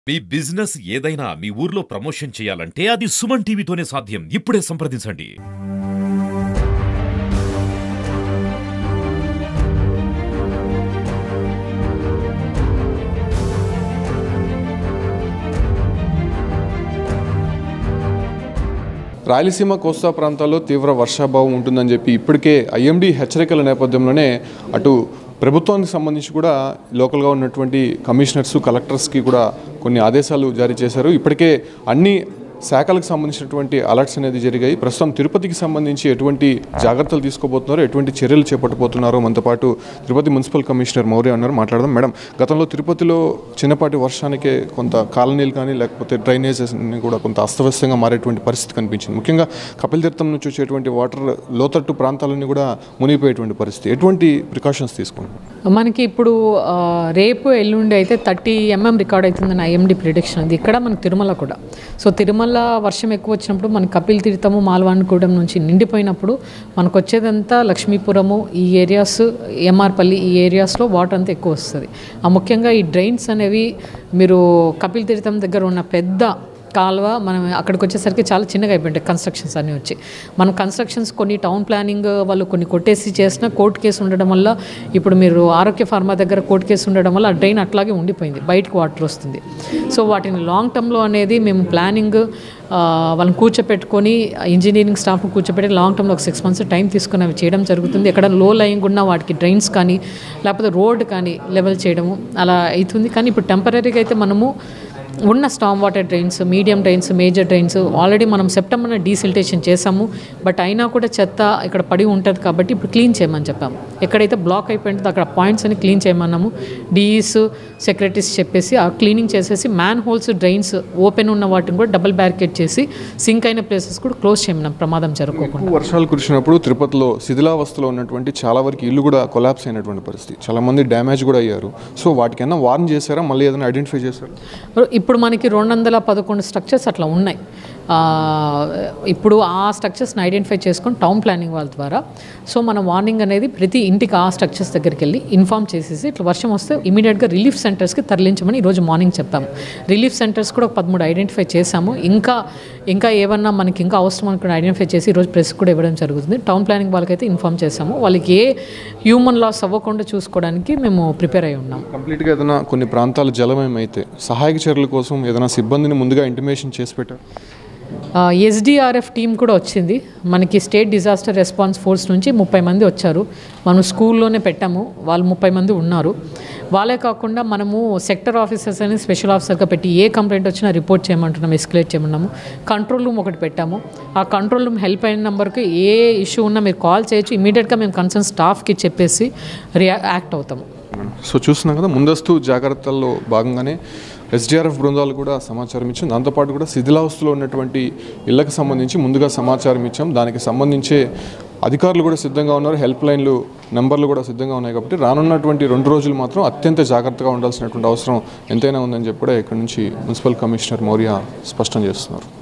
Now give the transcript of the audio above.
మీ business ఏదైనా మీ ఊర్లో promotion చేయాలంటే అది సుమన్ టీవీతోనే సాధ్యం ఇప్పుడే సంప్రదించండి రాయలసీమ కోస్తా ప్రాంతాల్లో తీవ్ర వర్షాభావం ఉంటుందని చెప్పి ఇప్పటికే ఐఎండీ హెచ్చరికల నేపథ్యంలోనే అటు ప్రభుత్వానికి సంబంధించి కూడా లోకల్గా ఉన్నటువంటి కమిషనర్స్ కలెక్టర్స్కి కూడా కొన్ని ఆదేశాలు జారీ చేశారు ఇప్పటికే అన్ని శాఖలకు సంబంధించినటువంటి అలర్ట్స్ అనేది జరిగాయి ప్రస్తుతం తిరుపతికి సంబంధించి ఎటువంటి జాగ్రత్తలు తీసుకోబోతున్నారో ఎటువంటి చర్యలు చేపట్టబోతున్నారో మనతో పాటు తిరుపతి మున్సిపల్ కమిషనర్ మౌర్య ఉన్నారు మాట్లాడదాం మేడం గతంలో తిరుపతిలో చిన్నపాటి వర్షానికే కొంత కాలనీలు కానీ లేకపోతే డ్రైనేజెస్ కూడా కొంత అస్తవ్యస్తంగా మారేటువంటి పరిస్థితి కనిపించింది ముఖ్యంగా కపిల్ తీర్థం నుంచి వచ్చేటువంటి వాటర్ లోతట్టు ప్రాంతాలన్నీ కూడా మునిగిపోయేటువంటి పరిస్థితి ఎటువంటి ప్రికాషన్స్ తీసుకుంటున్నారు మనకి ఇప్పుడు ఆ, రేపు ఎల్లుండి అయితే థర్టీ ఎంఎం రికార్డ్ అవుతుందని ఐఎండి ప్రిడిక్షన్ అది ఇక్కడ మనకి తిరుమల కూడా సో తిరుమల వర్షం ఎక్కువ వచ్చినప్పుడు మన కపిల్ తీర్థము మాల్వాణిగూడెం నుంచి నిండిపోయినప్పుడు మనకు వచ్చేదంతా లక్ష్మీపురము ఈ ఏరియాస్ ఎంఆర్పల్లి ఈ ఏరియాస్లో వాటర్ అంతా ఎక్కువ వస్తుంది ఆ ముఖ్యంగా ఈ డ్రైన్స్ అనేవి మీరు కపిల్ తీర్థం దగ్గర ఉన్న పెద్ద కాలువ మనం అక్కడికి వచ్చేసరికి చాలా చిన్నగా అయిపోయింటాయి కన్స్ట్రక్షన్స్ అన్నీ వచ్చి మనం కన్స్ట్రక్షన్స్ కొన్ని టౌన్ ప్లానింగ్ వాళ్ళు కొన్ని కొట్టేసి చేసిన కోర్టు కేసు ఉండడం వల్ల ఇప్పుడు మీరు ఆరోగ్య ఫార్మా దగ్గర కోర్టు కేసు ఉండడం వల్ల ఆ డ్రైన్ అట్లాగే ఉండిపోయింది బయటకు వాటర్ వస్తుంది సో వాటిని లాంగ్ టర్మ్లో అనేది మేము ప్లానింగ్ వాళ్ళని కూర్చోపెట్టుకొని ఇంజనీరింగ్ స్టాఫ్ను కూర్చోపెట్టి లాంగ్ టర్మ్లో ఒక సిక్స్ మంత్స్ టైం తీసుకుని అవి చేయడం జరుగుతుంది ఎక్కడ లో లయింగ్ ఉన్న వాటికి డ్రైన్స్ కానీ లేకపోతే రోడ్ కానీ లెవెల్ చేయడము అలా అవుతుంది కానీ ఇప్పుడు టెంపరీగా అయితే మనము ఉన్న storm water drains medium drains major drains already మనం సెప్టెంబర్న డీసిల్టేషన్ చేసాము బట్ అయినా కూడా చెత్త ఇక్కడ పడి ఉంటుంది కాబట్టి ఇప్పుడు క్లీన్ చేయమని చెప్పాము ఎక్కడైతే బ్లాక్ అయిపోయిందో అక్కడ పాయింట్స్ అని క్లీన్ చేయమన్నాము డిఈస్ సెక్రటరీస్ చెప్పేసి ఆ క్లీనింగ్ చేసేసి మ్యాన్ హోల్స్ డ్రైన్స్ ఓపెన్ ఉన్న వాటిని కూడా డబుల్ బ్యారికేడ్ చేసి సింక్ అయిన ప్లేసెస్ కూడా క్లోజ్ చేయమన్నాం ప్రమాదం జరగకుండా ఎక్కువ వర్షాలు కురిసినప్పుడు తిరుపతిలో శిథిలావస్థలో ఉన్నటువంటి చాలా వరకు ఇల్లు కూడా కొలాప్స్ అయినటువంటి పరిస్థితి చాలా మంది డ్యామేజ్ కూడా అయ్యారు సో వాటికైనా వార్న్ చేశారా మళ్ళీ ఏదైనా ఐడెంటిఫై చేశారు ఇప్పుడు మనకి రెండు వందల పదకొండు స్ట్రక్చర్స్ అట్లా ఉన్నాయి ఆ, ఇప్పుడు ఆ స్ట్రక్చర్స్ని ఐడెంటిఫై చేసుకొని టౌన్ ప్లానింగ్ వాళ్ళ ద్వారా సో మనం వార్నింగ్ అనేది ప్రతి ఇంటికి ఆ స్ట్రక్చర్స్ దగ్గరికి వెళ్ళి ఇన్ఫామ్ చేసేసి ఇట్లా వర్షం వస్తే ఇమీడియట్గా రిలీఫ్ సెంటర్స్కి తరలించమని ఈరోజు మార్నింగ్ చెప్పాము రిలీఫ్ సెంటర్స్ కూడా ఒక పదమూడు ఐడెంటిఫై చేశాము ఇంకా ఇంకా ఏమన్నా మనకి ఇంకా అవసరం అనుకుని ఐడెంటిఫై చేసి ఈరోజు ప్రెస్ కూడా ఇవ్వడం జరుగుతుంది టౌన్ ప్లానింగ్ వాళ్ళకైతే ఇన్ఫామ్ చేశాము వాళ్ళకి ఏ హ్యూమన్ లాస్ అవ్వకుండా చూసుకోవడానికి మేము ప్రిపేర్ అయి ఉన్నాం కంప్లీట్గా ఏదైనా కొన్ని ప్రాంతాలు జలమయం అయితే సహాయక చర్యల కోసం ఏదైనా సిబ్బందిని ముందుగా ఇంటిమేషన్ చేసి పెట్టారు ఎస్డిఆర్ఎఫ్ టీం కూడా వచ్చింది మనకి స్టేట్ డిజాస్టర్ రెస్పాన్స్ ఫోర్స్ నుంచి ముప్పై మంది వచ్చారు మనం స్కూల్లోనే పెట్టాము వాళ్ళు ముప్పై మంది ఉన్నారు వాళ్ళే కాకుండా మనము సెక్టర్ ఆఫీసర్స్ అని స్పెషల్ ఆఫీసర్గా పెట్టి ఏ కంప్లైంట్ వచ్చినా రిపోర్ట్ చేయమంటున్నాము ఎస్కలేట్ చేయమన్నాము కంట్రోల్ రూమ్ ఒకటి పెట్టాము ఆ కంట్రోల్ రూమ్ హెల్ప్ అయిన నెంబర్కి ఏ ఇష్యూ ఉన్నా మీరు కాల్ చేయొచ్చు ఇమీడియట్గా మేము కన్సర్న్ స్టాఫ్కి చెప్పేసి రియా యాక్ట్ అవుతాము సో చూస్తున్నాం కదా ముందస్తు జాగ్రత్తల్లో భాగంగానే ఎస్డిఆర్ఎఫ్ బృందాలు కూడా సమాచారం ఇచ్చాం దాంతోపాటు కూడా శిథిలావస్థలో ఉన్నటువంటి ఇళ్లకు సంబంధించి ముందుగా సమాచారం ఇచ్చాం దానికి సంబంధించే అధికారులు కూడా సిద్ధంగా ఉన్నారు హెల్ప్ లైన్లు నెంబర్లు కూడా సిద్ధంగా ఉన్నాయి కాబట్టి రానున్నటువంటి రెండు రోజులు మాత్రం అత్యంత జాగ్రత్తగా ఉండాల్సినటువంటి అవసరం ఎంతైనా ఉందని చెప్పి కూడా ఇక్కడ నుంచి మున్సిపల్ కమిషనర్ మౌర్య స్పష్టం చేస్తున్నారు